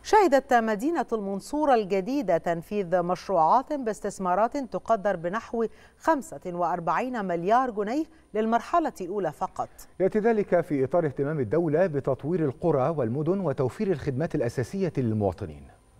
شهدت مدينة المنصورة الجديدة تنفيذ مشروعات باستثمارات تقدر بنحو 45 مليار جنيه للمرحلة الأولى فقط يأتي ذلك في إطار اهتمام الدولة بتطوير القرى والمدن وتوفير الخدمات الأساسية للمواطنين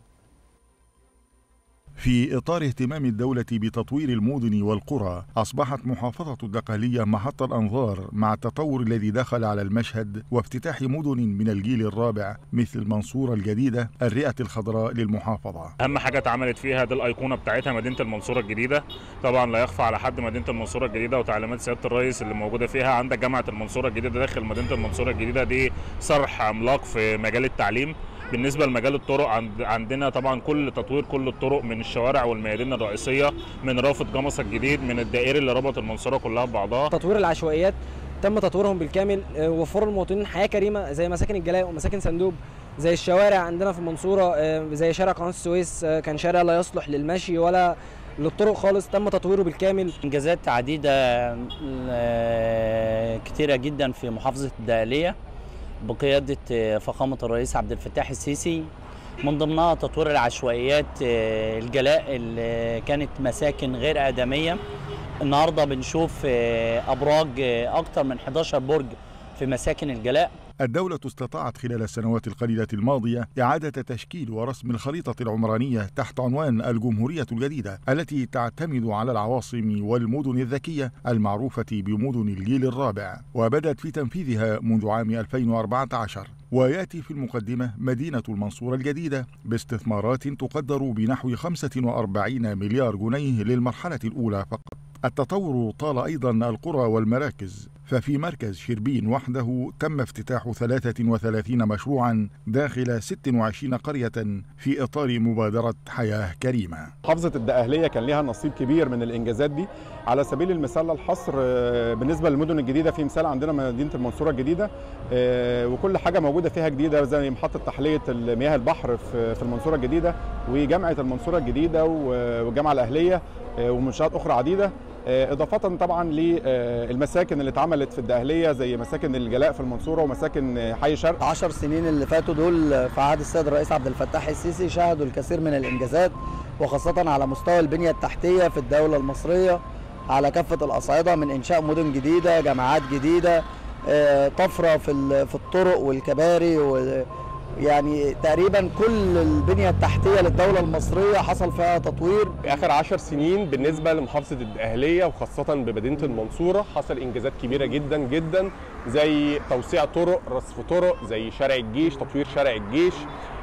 في إطار اهتمام الدولة بتطوير المدن والقرى أصبحت محافظة الدقهلية محط الأنظار مع التطور الذي دخل على المشهد وافتتاح مدن من الجيل الرابع مثل المنصورة الجديدة الرئة الخضراء للمحافظة أهم حاجة اتعملت فيها دي الأيقونة بتاعتها مدينة المنصورة الجديدة طبعا لا يخفى على حد مدينة المنصورة الجديدة وتعليمات سيادة الرئيس اللي موجودة فيها عندك جامعة المنصورة الجديدة داخل مدينة المنصورة الجديدة دي صرح عملاق في مجال التعليم بالنسبه لمجال الطرق عند عندنا طبعا كل تطوير كل الطرق من الشوارع والميادين الرئيسيه من رافد جمصه الجديد من الدائري اللي ربط المنصوره كلها ببعضها تطوير العشوائيات تم تطويرهم بالكامل وفروا المواطنين حياه كريمه زي مساكن الجلاء ومساكن صندوق زي الشوارع عندنا في المنصوره زي شارع قناه السويس كان شارع لا يصلح للمشي ولا للطرق خالص تم تطويره بالكامل انجازات عديده كتيره جدا في محافظه الدقهليه بقيادة فخامة الرئيس عبد الفتاح السيسي من ضمنها تطوير العشوائيات الجلاء اللي كانت مساكن غير آدمية النهاردة بنشوف أبراج أكثر من 11 برج في مساكن الجلاء الدولة استطاعت خلال السنوات القليلة الماضية إعادة تشكيل ورسم الخريطة العمرانية تحت عنوان الجمهورية الجديدة التي تعتمد على العواصم والمدن الذكية المعروفة بمدن الجيل الرابع وبدأت في تنفيذها منذ عام 2014 وياتي في المقدمة مدينة المنصورة الجديدة باستثمارات تقدر بنحو 45 مليار جنيه للمرحلة الأولى فقط التطور طال أيضا القرى والمراكز ففي مركز شربين وحده تم افتتاح 33 مشروعا داخل 26 قرية في إطار مبادرة حياة كريمة محافظة الدقهلية كان لها نصيب كبير من الإنجازات دي على سبيل المثال الحصر بالنسبة للمدن الجديدة في مثال عندنا مدينة المنصورة الجديدة وكل حاجة موجودة فيها جديدة زي محطة تحلية مياه البحر في المنصورة الجديدة وجامعة المنصورة الجديدة والجامعة الأهلية ومنشآت أخرى عديدة إضافة طبعا للمساكن اللي اتعملت في الدقهلية زي مساكن الجلاء في المنصورة ومساكن حي شرق 10 سنين اللي فاتوا دول في عهد السيد الرئيس عبد الفتاح السيسي شهدوا الكثير من الإنجازات وخاصة على مستوى البنية التحتية في الدولة المصرية على كافة الأصعدة من إنشاء مدن جديدة جامعات جديدة طفرة في في الطرق والكباري يعني تقريبا كل البنيه التحتيه للدوله المصريه حصل فيها تطوير اخر عشر سنين بالنسبه لمحافظه الدقهليه وخاصه بمدينه المنصوره حصل انجازات كبيره جدا جدا زي توسيع طرق رصف طرق زي شارع الجيش تطوير شارع الجيش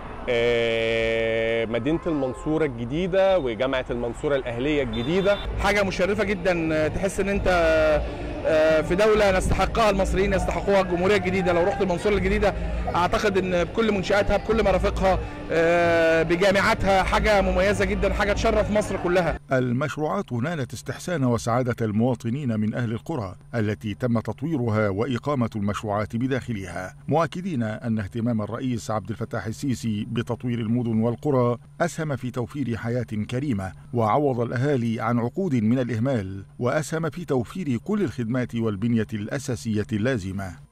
مدينه المنصوره الجديده وجامعه المنصوره الاهليه الجديده حاجه مشرفه جدا تحس ان انت في دوله نستحقها المصريين يستحقوها الجمهوريه الجديده لو رحت المنصوره الجديده اعتقد ان بكل منشاتها بكل مرافقها بجامعاتها حاجه مميزه جدا حاجه تشرف مصر كلها المشروعات نالت استحسان وسعاده المواطنين من اهل القرى التي تم تطويرها واقامه المشروعات بداخلها مؤكدين ان اهتمام الرئيس عبد الفتاح السيسي بتطوير المدن والقرى اسهم في توفير حياه كريمه وعوض الاهالي عن عقود من الاهمال واسهم في توفير كل الخدمات والبنيه الاساسيه اللازمه